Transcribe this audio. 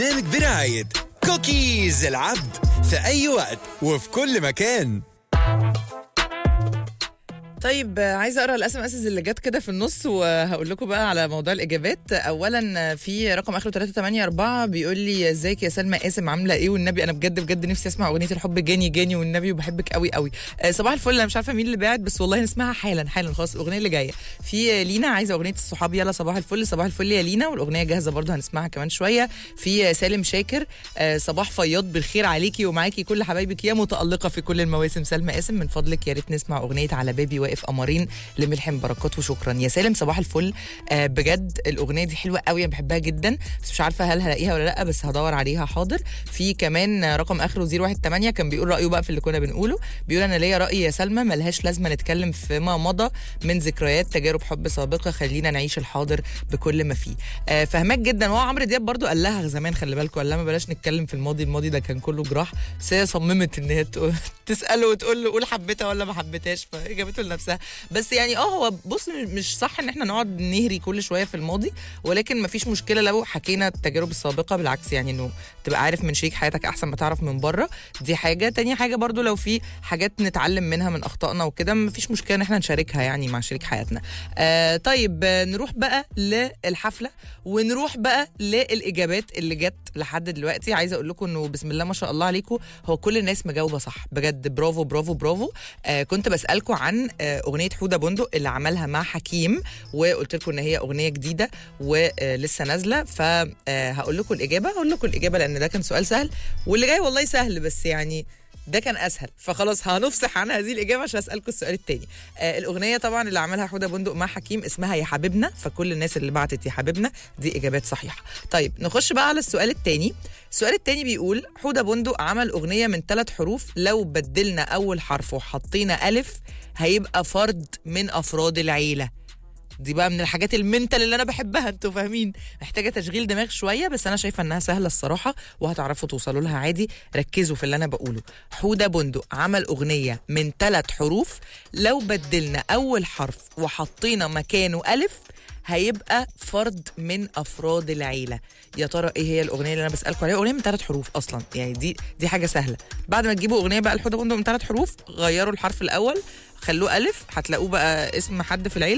برنامج برعاية كوكيز العبد في أي وقت وفي كل مكان طيب آه، عايزه اقرا الاس ام اس اللي جت كده في النص وهقول لكم بقى على موضوع الاجابات اولا آه، في رقم اخره 384 بيقول لي ازيك يا سلمى قاسم عامله ايه والنبي انا بجد بجد نفسي اسمع اغنيه الحب جاني جاني والنبي وبحبك قوي قوي آه، صباح الفل انا مش عارفه مين اللي باعت بس والله نسمعها حالا حالا خلاص الاغنيه اللي جايه في آه، لينا عايزه اغنيه الصحاب يلا صباح الفل صباح الفل يا لينا والاغنيه جاهزه برضه هنسمعها كمان شويه في آه، سالم شاكر آه، صباح فياض بالخير عليكي ومعاكي كل حبايبك يا متالقه في كل المواسم سلمى قاسم من فضلك يا ريت نسمع اغنيه على بابي واقف قمرين لملحم بركات وشكرا يا سالم صباح الفل آه بجد الاغنيه دي حلوه قوي انا بحبها جدا بس مش عارفه هل هلاقيها ولا لا بس هدور عليها حاضر في كمان آه، رقم اخره 018 كان بيقول رايه بقى في اللي كنا بنقوله بيقول انا ليا راي يا سلمى ملهاش لازمه نتكلم فيما مضى من ذكريات تجارب حب سابقه خلينا نعيش الحاضر بكل ما فيه آه فهماك جدا وهو عمرو دياب برضو قال لها زمان خلي بالكم قال لها ما بلاش نتكلم في الماضي الماضي ده كان كله جراح بس هي صممت ان هي تقول- تساله وتقول له قول حبيتها ولا ما حبيتهاش فجابته لنفسها بس يعني اه هو بص مش صح ان احنا نقعد نهري كل شويه في الماضي ولكن ما فيش مشكله لو حكينا التجارب السابقه بالعكس يعني انه تبقى عارف من شريك حياتك احسن ما تعرف من بره دي حاجه تاني حاجه برضو لو في حاجات نتعلم منها من اخطائنا وكده ما فيش مشكله ان احنا نشاركها يعني مع شريك حياتنا آه طيب آه، نروح بقى للحفله ونروح بقى للاجابات اللي جت لحد دلوقتي عايزه اقول لكم انه بسم الله ما شاء الله عليكم هو كل الناس مجاوبه صح بجد برافو برافو برافو آه كنت بسالكم عن آه اغنيه حوده بندق اللي عملها مع حكيم وقلت لكم ان هي اغنيه جديده ولسه نازله فهقول لكم الاجابه هقول لكم الاجابه لان ده كان سؤال سهل واللي جاي والله سهل بس يعني ده كان اسهل فخلاص هنفصح عن هذه الاجابه عشان اسالكم السؤال الثاني آه الاغنيه طبعا اللي عملها حوده بندق مع حكيم اسمها يا حبيبنا فكل الناس اللي بعتت يا حبيبنا دي اجابات صحيحه طيب نخش بقى على السؤال الثاني السؤال الثاني بيقول حوده بندق عمل اغنيه من ثلاث حروف لو بدلنا اول حرف وحطينا الف هيبقى فرد من افراد العيله دي بقى من الحاجات المنتال اللي انا بحبها انتوا فاهمين محتاجه تشغيل دماغ شويه بس انا شايفه انها سهله الصراحه وهتعرفوا توصلوا لها عادي ركزوا في اللي انا بقوله حوده بندق عمل اغنيه من ثلاث حروف لو بدلنا اول حرف وحطينا مكانه الف هيبقى فرد من افراد العيله يا ترى ايه هي الاغنيه اللي انا بسالكم عليها اغنيه من ثلاث حروف اصلا يعني دي دي حاجه سهله بعد ما تجيبوا اغنيه بقى الحوده بندق من ثلاث حروف غيروا الحرف الاول خلوه الف هتلاقوه بقى اسم حد في العيله